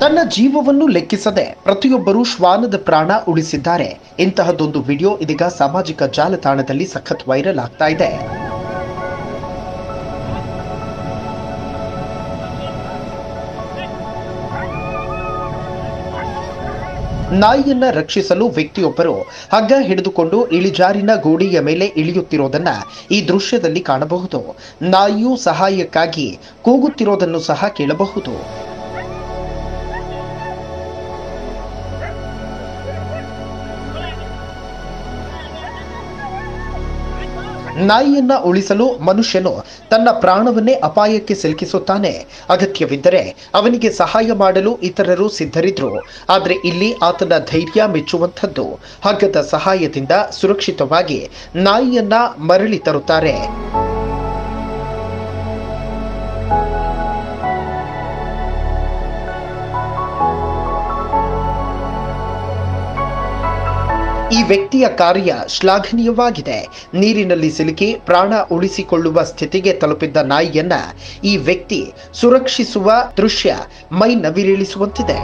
ತನ್ನ ಜೀವವನ್ನು ಲೆಕ್ಕಿಸದೆ ಪ್ರತಿಯೊಬ್ಬರು ಶ್ವಾನದ ಪ್ರಾಣ ಉಳಿಸಿದ್ದಾರೆ ಇಂತಹದ್ದೊಂದು ವಿಡಿಯೋ ಇದೀಗ ಸಾಮಾಜಿಕ ಜಾಲತಾಣದಲ್ಲಿ ಸಖತ್ ವೈರಲ್ ಆಗ್ತಾ ಇದೆ ನಾಯಿಯನ್ನ ರಕ್ಷಿಸಲು ವ್ಯಕ್ತಿಯೊಬ್ಬರು ಹಗ್ಗ ಹಿಡಿದುಕೊಂಡು ಇಳಿಜಾರಿನ ಗೋಡೆಯ ಮೇಲೆ ಇಳಿಯುತ್ತಿರೋದನ್ನ ಈ ದೃಶ್ಯದಲ್ಲಿ ಕಾಣಬಹುದು ನಾಯಿಯು ಸಹಾಯಕ್ಕಾಗಿ ಕೂಗುತ್ತಿರೋದನ್ನು ಸಹ ಕೇಳಬಹುದು ನಾಯಿಯನ್ನ ಉಳಿಸಲು ಮನುಷ್ಯನು ತನ್ನ ಪ್ರಾಣವನ್ನೇ ಅಪಾಯಕ್ಕೆ ಸಿಲುಕಿಸುತ್ತಾನೆ ಅಗತ್ಯವಿದ್ದರೆ ಅವನಿಗೆ ಸಹಾಯ ಮಾಡಲು ಇತರರು ಸಿದ್ಧರಿದ್ರು ಆದರೆ ಇಲ್ಲಿ ಆತನ ಧೈರ್ಯ ಮೆಚ್ಚುವಂಥದ್ದು ಹಗ್ಗದ ಸಹಾಯದಿಂದ ಸುರಕ್ಷಿತವಾಗಿ ನಾಯಿಯನ್ನ ಮರಳಿ ತರುತ್ತಾರೆ ಈ ವ್ಯಕ್ತಿಯ ಕಾರ್ಯ ಶ್ಲಾಘನೀಯವಾಗಿದೆ ನೀರಿನಲ್ಲಿ ಸಿಲುಕಿ ಪ್ರಾಣ ಉಳಿಸಿಕೊಳ್ಳುವ ಸ್ಥಿತಿಗೆ ತಲುಪಿದ್ದ ನಾಯಿಯನ್ನ ಈ ವ್ಯಕ್ತಿ ಸುರಕ್ಷಿಸುವ ದೃಶ್ಯ ಮೈ ನವಿರೇಳಿಸುವಂತಿದೆ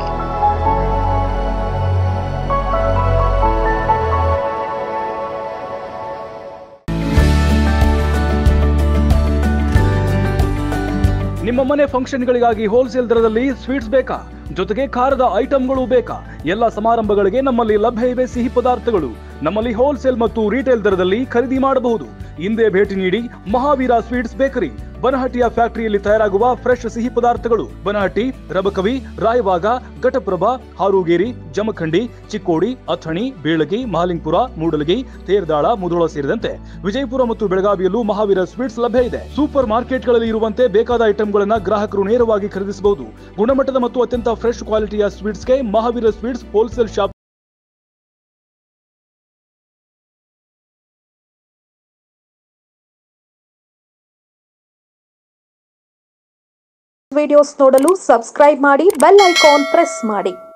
ನಿಮ್ಮ ಮನೆ ಫಂಕ್ಷನ್ಗಳಿಗಾಗಿ ಹೋಲ್ಸೇಲ್ ದರದಲ್ಲಿ ಸ್ವೀಟ್ಸ್ ಬೇಕಾ ಜೊತೆಗೆ ಖಾರದ ಐಟಂಗಳು ಬೇಕಾ ಎಲ್ಲ ಸಮಾರಂಭಗಳಿಗೆ ನಮ್ಮಲ್ಲಿ ಲಭ್ಯ ಇವೆ ಸಿಹಿ ಪದಾರ್ಥಗಳು ನಮ್ಮಲ್ಲಿ ಹೋಲ್ಸೇಲ್ ಮತ್ತು ರಿಟೇಲ್ ದರದಲ್ಲಿ ಖರೀದಿ ಮಾಡಬಹುದು ಹಿಂದೆ ಭೇಟಿ ನೀಡಿ ಮಹಾವೀರ ಸ್ವೀಟ್ಸ್ ಬೇಕರಿ ಬನಹಟ್ಟಿಯ ಫ್ಯಾಕ್ಟರಿಯಲ್ಲಿ ತಯಾರಾಗುವ ಫ್ರೆಶ್ ಸಿಹಿ ಪದಾರ್ಥಗಳು ಬನಹಟ್ಟಿ ರಬಕವಿ ರಾಯವಾಗ ಘಟಪ್ರಭಾ ಹಾರೂಗೇರಿ ಜಮಖಂಡಿ ಚಿಕ್ಕೋಡಿ ಅಥಣಿ ಬೇಳಗಿ ಮಹಾಲಿಂಗ್ಪುರ ಮೂಡಲಗಿ ತೇರ್ದಾಳ ಮುಧೋಳ ಸೇರಿದಂತೆ ವಿಜಯಪುರ ಮತ್ತು ಬೆಳಗಾವಿಯಲ್ಲೂ ಮಹಾವೀರ ಸ್ವೀಟ್ಸ್ ಲಭ್ಯ ಇದೆ ಸೂಪರ್ ಮಾರ್ಕೆಟ್ಗಳಲ್ಲಿ ಇರುವಂತೆ ಬೇಕಾದ ಐಟಂಗಳನ್ನ ಗ್ರಾಹಕರು ನೇರವಾಗಿ ಖರೀದಿಸಬಹುದು ಗುಣಮಟ್ಟದ ಮತ್ತು ಅತ್ಯಂತ ಫ್ರೆಶ್ ಕ್ವಾಲಿಟಿಯ ಸ್ವೀಟ್ಸ್ಗೆ Mahaveera sweets wholesale shop videos ನೋಡಲು ಸಬ್ಸ್ಕ್ರೈಬ್ ಮಾಡಿ ಬೆಲ್ ಐಕಾನ್ ಪ್ರೆಸ್ ಮಾಡಿ